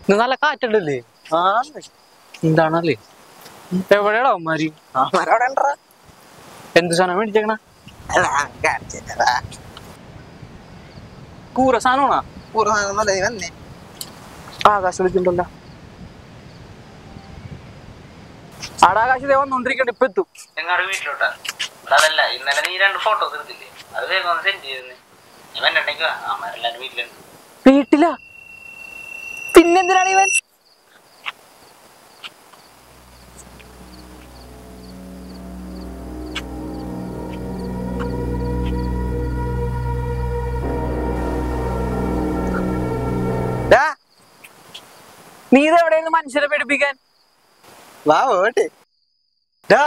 ഇന്ന് നല്ല കാറ്റുണ്ടല്ലേ ആ എന്താണല്ലേ എവിടെയാടാ അവന്മാര് അവന്മാരവിടെ ഉണ്ടെടാ. എന്ത് സാധനം മേടിച്ചേക്കണ അല്ല, കാണിച്ചുതരാടാ. കൂറ സാധനമാണോ പൂർവ്വ സാധനമൊന്നുമല്ല, നീ വന്നേ. ആകാശം വിളിച്ചിട്ടുണ്ടല്ലോ ആടെ ആകാശം ദേ വന്നോണ്ടിരിക്കണ്ട ഇപ്പൊ എത്തും നിങ്ങളുടെ വീട്ടിലോട്ടാ ഇവിടെ അതല്ല ഇന്നലെ നീ രണ്ട് ഫോട്ടോസ് എടുത്തില്ലേ അത് വേഗം ഒന്ന് സെൻഡ് ചെയ്തെന്ന് ഞാൻ വന്നിട്ടുണ്ടെങ്കിൽ അമ്മരെല്ലാരും വീട്ടിലുണ്ട് വീട്ടിലാ പിന്നെന്തിനാണ് ഇവൻ ഡാ, നീ ഇത് എവിടെയെന്ന് മനുഷ്യരെ പേടിപ്പിക്കാൻ വാ പോട്ടെ ഡാ.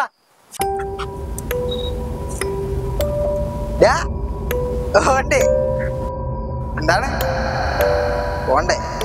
ഡാ, പോട്ടെ. എന്താണ് പോണ്ടേ